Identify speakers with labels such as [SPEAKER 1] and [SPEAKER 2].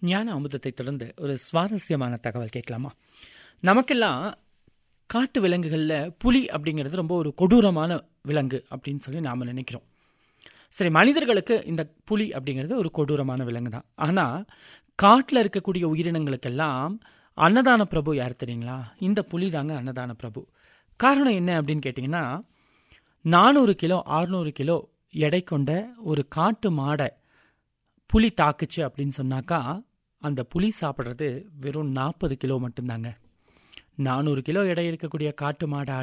[SPEAKER 1] ஞான அமுதத்தை தொடர்ந்து ஒரு சுவாரஸ்யமான தகவல் கேட்கலாமா நமக்கெல்லாம் காட்டு விலங்குகளில் புலி அப்படிங்கிறது ரொம்ப ஒரு கொடூரமான விலங்கு அப்படின்னு சொல்லி நாம் நினைக்கிறோம் சரி மனிதர்களுக்கு இந்த புலி அப்படிங்கிறது ஒரு கொடூரமான விலங்கு தான் ஆனால் காட்டில் இருக்கக்கூடிய உயிரினங்களுக்கெல்லாம் அன்னதான பிரபு யார் தெரியுங்களா இந்த புலி தாங்க அன்னதான பிரபு காரணம் என்ன அப்படின்னு கேட்டிங்கன்னா நானூறு கிலோ ஆறுநூறு கிலோ எடை கொண்ட ஒரு காட்டு மாடை புலி தாக்குச்சு அப்படின்னு சொன்னாக்கா அந்த புலி சாப்பிட்றது வெறும் நாற்பது கிலோ மட்டும்தாங்க நானூறு கிலோ எடை இருக்கக்கூடிய காட்டு மாடை